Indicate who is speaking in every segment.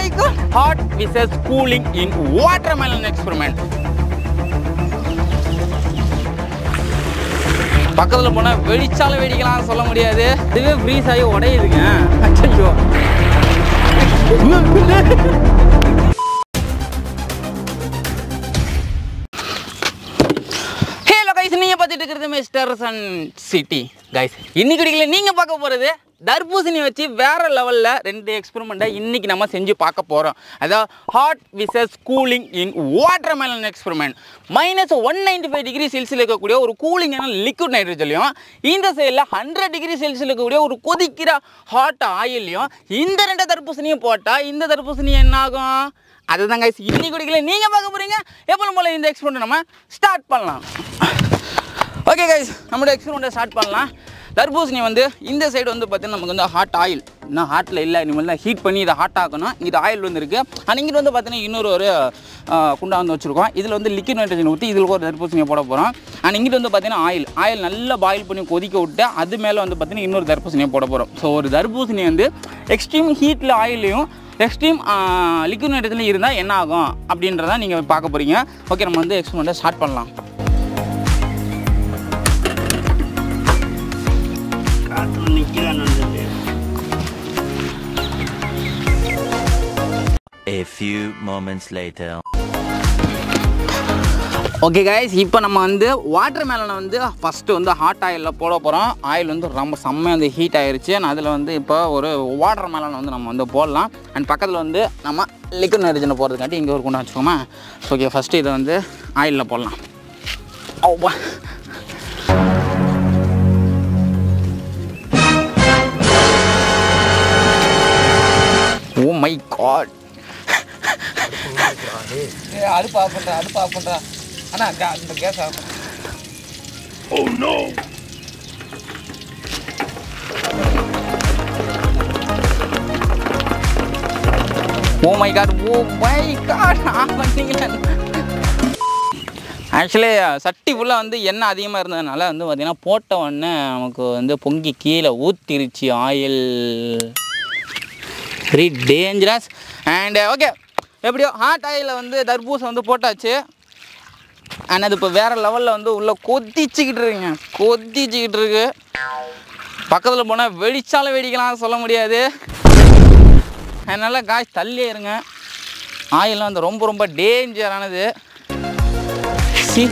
Speaker 1: My God hot versus cooling in watermelon experiment பக்கத்துல போனா வெடிச்சாலும் வெடிக்கலாம் சொல்ல முடியாது இதுவே ஃப்ரீஸ் ஆகி உடையுதுங்க அச்சோ ஹலோ கைஸ் நீங்க பார்த்துட்டு இருக்கிறது மிஸ்டர் சன் சிட்டி கைஸ் இன்னைக்கு வீடியோல நீங்க பார்க்க போறது தர்பூசணி வச்சு வேற லெவல்ல ரெண்டு எக்ஸ்பெரிமெண்ட்டை இன்னைக்கு நம்ம செஞ்சு பார்க்க போறோம் அதாவது hot versus cooling in water melon experiment minus one ninety five degree Celsius இருக்கக்கூடிய ஒரு கூலிங்கான லிக்விட் நைட்ரஜன்லையும் இந்த சைடில் ஹண்ட்ரட் டிகிரி செல்சியல் இருக்கக்கூடிய ஒரு கொதிக்கிற ஹாட் ஆயிலையும் இந்த ரெண்டு தர்பூசணியும் போட்டால் இந்த தர்பூசணி என்ன ஆகும் அதுதான் கைஸ் இன்னைக்கு குடிக்கல நீங்கள் பார்க்க போகிறீங்க எப்பவும் போல இந்த எக்ஸ்பெரிமெண்ட் நம்ம ஸ்டார்ட் பண்ணலாம் ஓகே கைஸ் நம்மளோட எக்ஸ்பெரிமெண்ட்டை ஸ்டார்ட் பண்ணலாம் தர்பூசணி வந்து இந்த சைடு வந்து பார்த்தீங்கன்னா நமக்கு வந்து ஹாட் ஆயில் இன்னும் ஹாட்டில் இல்லை இனிமேல் தான் ஹீட் பண்ணி இதை ஹாட் ஆக்கணும் இது ஆயில் வந்து இருக்குது அண்ட் இங்கிட்டு வந்து பார்த்தீங்கன்னா இன்னொரு ஒரு ஆ, குண்டா வந்து வச்சுருக்கோம் இதில் வந்து லிக்விட் நைட்ரஜன் ஊற்றி இதில் ஒரு தர்பூசணியை போட போகிறோம் அண்ட் இங்கிட்டு வந்து பார்த்தீங்கன்னா ஆயில் ஆயில் நல்லா பாயில் பண்ணி கொதிக்க விட்டு அது மேலே வந்து பார்த்தீங்கன்னா இன்னொரு தர்பூசணியை போட போகிறோம் ஸோ ஒரு தர்பூசணி வந்து எக்ஸ்ட்ரீம் ஹீட்டில் ஆயிலையும் எக்ஸ்ட்ரீம் லிக்விட் நைட்ரஜனில் இருந்தால் என்ன ஆகும் அப்படின்றத நீங்கள் பார்க்க போகிறீங்க ஓகே நம்ம வந்து எக்ஸ்பெரிமெண்ட்டை ஸ்டார்ட் பண்ணலாம்
Speaker 2: A few moments later.
Speaker 1: Okay guys இப்போ நம்ம வந்து வாட்டர் மேலனை வந்து ஃபஸ்ட்டு வந்து ஹாட் ஆயிலில் போட போகிறோம் ஆயில் வந்து ரொம்ப செம்மையாக வந்து ஹீட் ஆயிருச்சு நான் அதில் வந்து இப்போ ஒரு வாட்டர் மேலனை வந்து நம்ம வந்து போடலாம் அண்ட் பக்கத்தில் வந்து நம்ம லிக்விட் நைட்ரஜனை போடுறதுக்காட்டி இங்கே ஒரு கொண்டு வச்சுக்கோமா ஓகே ஃபஸ்ட்டு இதை வந்து ஆயிலில் போடலாம் ஓப்பா ஓ மை காட்
Speaker 3: அடுப்பு ஆஃப் பண்ணுறேன் அடுப்பு ஆஃப் பண்ணுறேன் அண்ணா கா- இந்த கேஸ் ஆஃப் பண்ணு.
Speaker 1: Oh my God oh my God off பண்ணீங்களா ஆக்சுவலி சட்டி ஃபுல்லாக வந்து எண்ணெய் அதிகமாக இருந்ததுனால வந்து பார்த்திங்கன்னா போட்ட உடனே நமக்கு வந்து பொங்கி கீழே ஊற்றிருச்சு oil very dangerous and okay எப்படியோ ஹாட் ஆயிலில் வந்து தர்பூசை வந்து போட்டாச்சு அண்ட் அது இப்போ வேறு லெவலில் வந்து உள்ளே கொதிச்சுக்கிட்டு இருக்குங்க கொதிச்சுக்கிட்டு இருக்கு பக்கத்தில் போனால் வெடிச்சாலும் வெடிக்கலாம் சொல்ல முடியாது அதனால் காய்ஸ் தள்ளி இருங்க ஆயிலாம் வந்து ரொம்ப ரொம்ப டேஞ்சரானது சி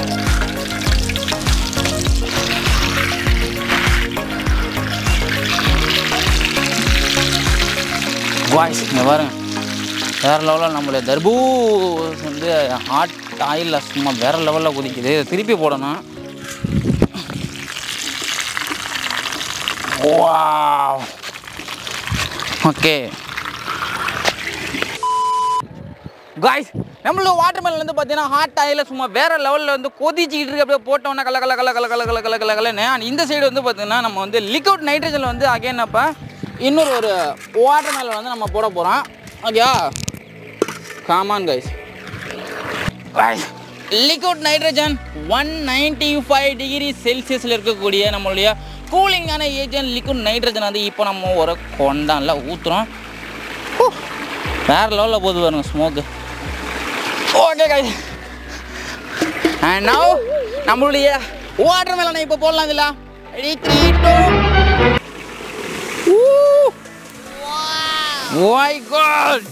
Speaker 1: வாய்ஸ் இங்கே பாருங்க வேறு லெவலில் நம்மளுடைய தர்பூஸ் வந்து ஹாட் ஆயிலில் சும்மா வேறு லெவலில் குதிக்குது இதை திருப்பி போடணும் வாவ் ஓகே காய்ஸ் நம்மளோட வாட்டர் மெலன் வந்து பார்த்தீங்கன்னா ஹாட் ஆயில் சும்மா வேற லெவலில் வந்து கொதிச்சிக்கிட்டு இருக்கு அப்படியே போட்டோன்னே கல கல கல கல கல கல கல கல கலன்னு And இந்த சைடு வந்து பார்த்தீங்கன்னா நம்ம வந்து லிக்விட் நைட்ரஜன் வந்து அகைன் அப்போ இன்னொரு ஒரு வாட்டர் மெலன் வந்து நம்ம போட போகிறோம் ஓகேவா come on guys liquid nitrogen one ninety five degree செல்சியஸில் இருக்கக்கூடிய நம்மளுடைய கூலிங்கான ஏஜென்ட் லிக்விட் நைட்ரஜன் வந்து இப்போ நம்ம ஒரு கொண்டான்ல ஊற்றுறோம் வேற லெவலில் போகுது பாருங்க smoke okay guys and now நம்மளுடைய வாட்டர் மேலனை இப்போ போடலாம் இதில் ready three two my God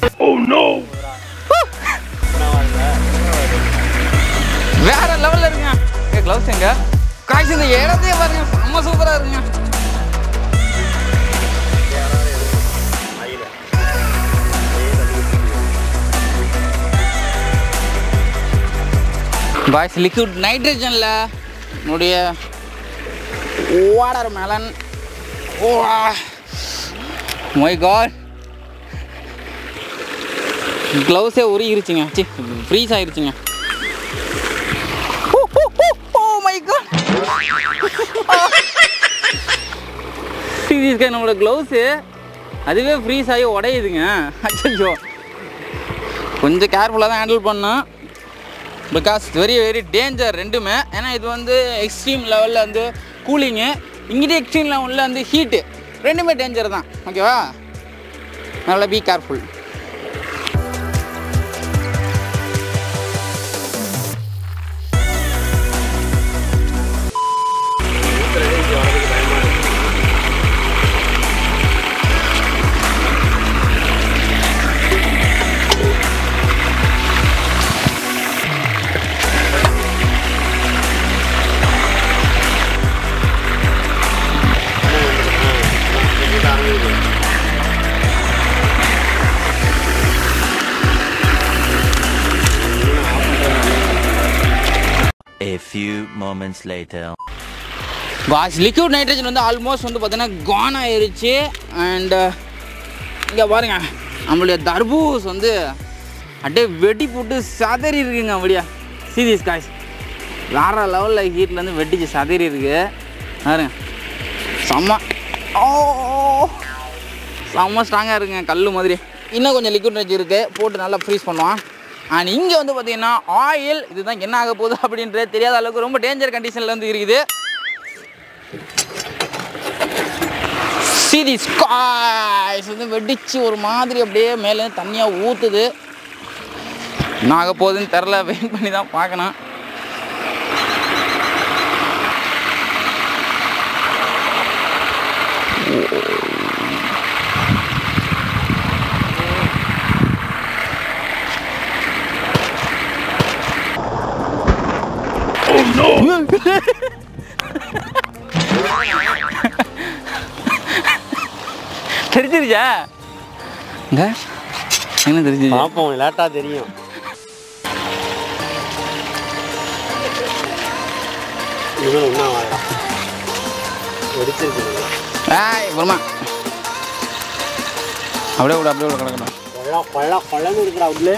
Speaker 1: வேற லெவல்ல இருக்குங்க ஏ க்ளவுஸ் எங்க காய்ச்சி இந்த இடத்தையே பாருங்க செம்ம சூப்பரா இருக்குங்க பாய்ஸ் லிக்விட் நைட்ரஜனில் என்னுடைய வாட்டர் மேலன் மை காட் க்ளவுஸே உருகிருச்சுங்க சி ஃப்ரீஸ் ஆயிருச்சுங்க ஓ மை காட் சீரியஸ்க்கா நம்மளோட க்ளவுஸு அதுவே ஃப்ரீஸ் ஆகி உடையுதுங்க அச்சோ கொஞ்சம் கேர்ஃபுல்லாக தான் ஹேண்டில் பண்ணோம் பிகாஸ் வெரி வெரி டேஞ்சர் ரெண்டுமே ஏன்னா இது வந்து எக்ஸ்ட்ரீம் லெவலில் வந்து கூலிங்கு இங்கிட்ட எக்ஸ்ட்ரீம் லெவலில் வந்து ஹீட்டு ரெண்டுமே டேஞ்சர் தான் ஓகேவா நல்லா be careful
Speaker 2: few moments later.
Speaker 1: Gas liquid nitrogen வந்து ஆல்மோஸ்ட் வந்து பார்த்தீங்கன்னா கான் ஆயிருச்சு அண்ட் இங்கே பாருங்க நம்மளுடைய தர்பூஸ் வந்து அப்படியே வெட்டி போட்டு சதறி இருக்குங்க அப்படியே சீரியஸ் காய்ஸ் வேற லெவலில் ஹீட்லேருந்து வெட்டிச்சு சதறி இருக்கு பாருங்க செம்ம ஓ செம்ம ஸ்ட்ராங்காக இருக்குங்க கல் மாதிரி இன்னும் கொஞ்சம் லிக்விட் நைட்ரஜன் இருக்குது போட்டு நல்லா ஃப்ரீஸ் பண்ணுவான் அண்ட் இங்கே வந்து பார்த்தீங்கன்னா ஆயில் இதுதான் என்ன ஆக போகுது அப்படின்றது தெரியாத அளவுக்கு ரொம்ப டேஞ்சர் கண்டிஷனில் வந்து இருக்குது சீரி ஸ்காய்ஸ் வந்து வெடிச்சு ஒரு மாதிரி அப்படியே மேலே தண்ணியாக ஊற்றுது என்ன ஆக போகுதுன்னு தெரில வெயிட் பண்ணி தான் பார்க்கணும் தெரிஞ்சிருச்சா இங்க என்ன தெரிஞ்சிருச்சு
Speaker 4: பார்ப்போம் லேட்டாக தெரியும் இனிமேல் ஒன்றா வாடா வெடிச்சிருக்கு
Speaker 1: ஏய் வருமா அப்படியே விட அப்படியே விட கிடக்கணும்
Speaker 4: கொள்ள கொள்ள கொள்ளன்னு இருக்கிறா உள்ளே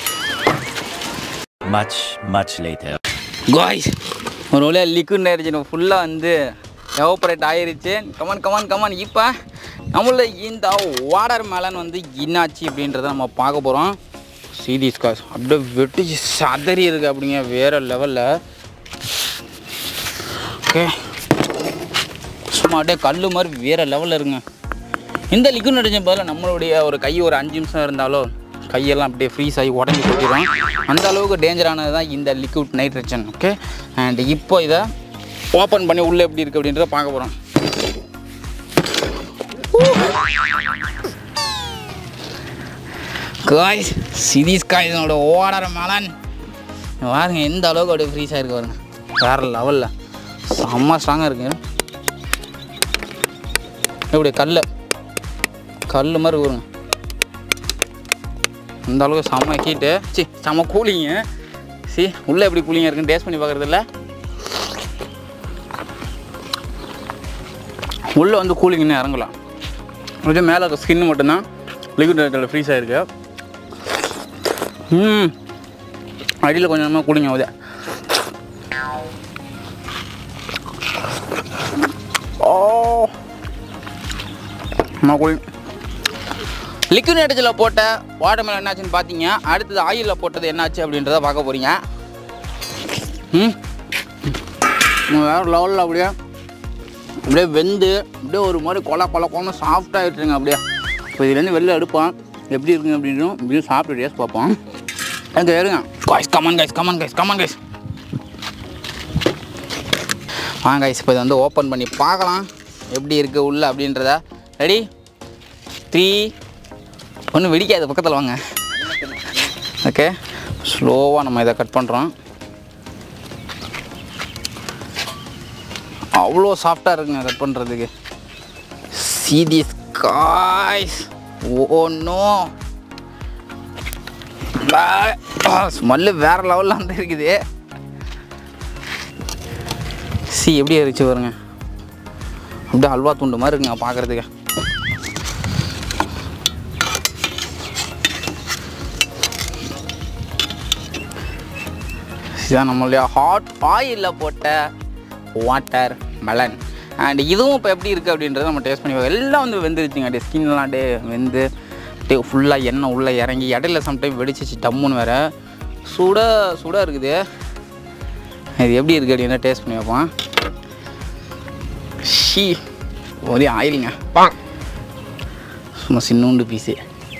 Speaker 2: Much, much later.
Speaker 1: காய்ஸ் ஒரு வழியாக லிக்விட் நைட்ரஜன் ஃபுல்லாக வந்து எவாபரேட் ஆயிருச்சு கமான் கமான் கமான் இப்போ நம்மள இந்த வாட்டர் மேலன் வந்து என்னாச்சு அப்படின்றத நம்ம பார்க்க போகிறோம் சீரியஸ் காஸ் அப்படியே வெட்டிச்சு சதறி இருக்கு அப்படிங்க வேறு லெவலில் ஓகே சும்மா அப்படியே கல் மாதிரி வேறு லெவலில் இருங்க இந்த லிக்விட் நைட்ரஜன் பதிலாக நம்மளுடைய ஒரு கை ஒரு அஞ்சு நிமிஷம் இருந்தாலும் கையெல்லாம் அப்படியே ஃப்ரீஸ் ஆகி உடஞ்சி போயிடும் அந்த அளவுக்கு டேஞ்சரானது தான் இந்த லிக்விட் நைட்ரஜன் ஓகே அண்ட் இப்போ இதை ஓப்பன் பண்ணி உள்ளே எப்படி இருக்குது அப்படின்றத பார்க்க போகிறோம் காய்ஸ் சிரிஸ் காய்ஸனோட ஓடற மலன் பாருங்க எந்த அளவுக்கு அப்படியே ஃப்ரீஸ் ஆகிருக்கு பாருங்க வேறு லெவலில் செம்ம ஸ்ட்ராங்காக இருக்குங்க இப்படி கல் கல் மாதிரி வருங்க அந்த அளவுக்கு செம்ம ஹீட்டு சி செம்ம கூலிங்க சி உள்ளே எப்படி கூலிங்காக இருக்குன்னு டேஸ்ட் பண்ணி பார்க்குறது இல்லை உள்ளே வந்து கூலிங்னு இறங்கலாம் கொஞ்சம் மேலே இருக்க ஸ்கின் மட்டும்தான் லிக்விட் இடத்துல ஃப்ரீஸ் ஆகிருக்கு ம் அடியில் கொஞ்சம் நேரமாக கூலிங் ஆகுது ஓ நான் கூலிங் லிக்விட் நைட்ரஜனில் போட்ட வாட்டர்மெலன் என்னாச்சுன்னு பார்த்தீங்க அடுத்தது ஆயிலில் போட்டது என்னாச்சு அப்படின்றத பார்க்க போகிறீங்க ம் வேறு லெவலில் அப்படியே அப்படியே வெந்து அப்படியே ஒரு மாதிரி கொல கொல கொல சாஃப்டாகிட்டுருங்க அப்படியே இப்போ இதுலேருந்து வெளில எடுப்போம் எப்படி இருக்குங்க அப்படின்னு இப்படியும் சாப்பிட்டு டேஸ்ட் பார்ப்போம் எங்கே இருங்க guys come on guys come on guys come on guys வாங்க கைஸ் இப்போ இதை வந்து ஓப்பன் பண்ணி பார்க்கலாம் எப்படி இருக்குது உள்ள அப்படின்றத ரெடி த்ரீ ஒன்றும் வெடிக்காது பக்கத்தில் வாங்க ஓகே ஸ்லோவாக நம்ம இதை கட் பண்ணுறோம் அவ்வளோ சாஃப்டாக இருக்குங்க கட் பண்ணுறதுக்கு serious guys oh no smell வேற லெவலில் வந்து இருக்குது சி எப்படி இருந்துச்சு பாருங்க அப்படியே அல்வா துண்டு மாதிரி இருக்குங்க பார்க்குறதுக்கு இதுதான் நம்மளுடைய ஹாட் ஆயிலில் போட்ட வாட்டர் மெலன் அண்ட் இதுவும் இப்போ எப்படி இருக்குது அப்படின்றத நம்ம டேஸ்ட் பண்ணி பார்க்க எல்லாம் வந்து வெந்துருச்சுங்க அப்படியே ஸ்கின்லாம் அப்படியே வெந்து அப்படியே ஃபுல்லாக எண்ணெய் உள்ளே இறங்கி இடையில சம்டைம் வெடிச்சிச்சு டம்முன்னு வேறு சுட சுட இருக்குது இது எப்படி இருக்குது அப்படின்னு டேஸ்ட் பண்ணி வைப்போம் ஷீ ஒரே ஆயிலுங்க சும்மா சின்னூண்டு பீஸு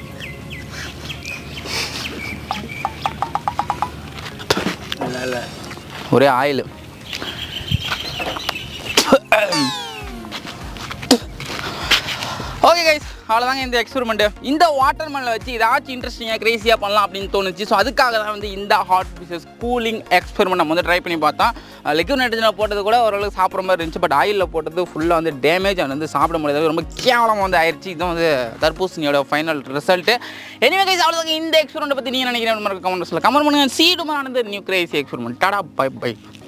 Speaker 4: இல்லை இல்லை
Speaker 1: ஒரே ஆயில் ஓகே கைஸ் அவ்வளோதாங்க இந்த எக்ஸ்பெரிமெண்ட்டு இந்த வாட்டர் மெலனை வச்சு ஏதாச்சும் இன்ட்ரெஸ்டிங்காக க்ரேஸியாக பண்ணலாம் அப்படின்னு தோணுச்சு ஸோ அதுக்காக தான் வந்து இந்த ஹாட் பீசஸ் கூலிங் எக்ஸ்பெரிமெண்ட் நம்ம வந்து ட்ரை பண்ணி பார்த்தோம் லிக்விட் நைட்ரஜனில் போட்டது கூட ஓரளவுக்கு சாப்பிட்ற மாதிரி இருந்துச்சு பட் ஆயிலில் போட்டது ஃபுல்லாக வந்து டேமேஜ் அது வந்து சாப்பிட முடியாது ரொம்ப கேவலமாக வந்து ஆயிடுச்சு இதுவும் வந்து தர்பூசணியோட ஃபைனல் ரிசல்ட்டு எனிவே கைஸ் அவ்வளோதாங்க இந்த எக்ஸ்பெரிமெண்ட் பற்றி நீங்கள் நினைக்கிறேன் கமெண்ட் கமெண்ட் பண்ணுங்கள் சீடுமான new crazy experiment tata bye by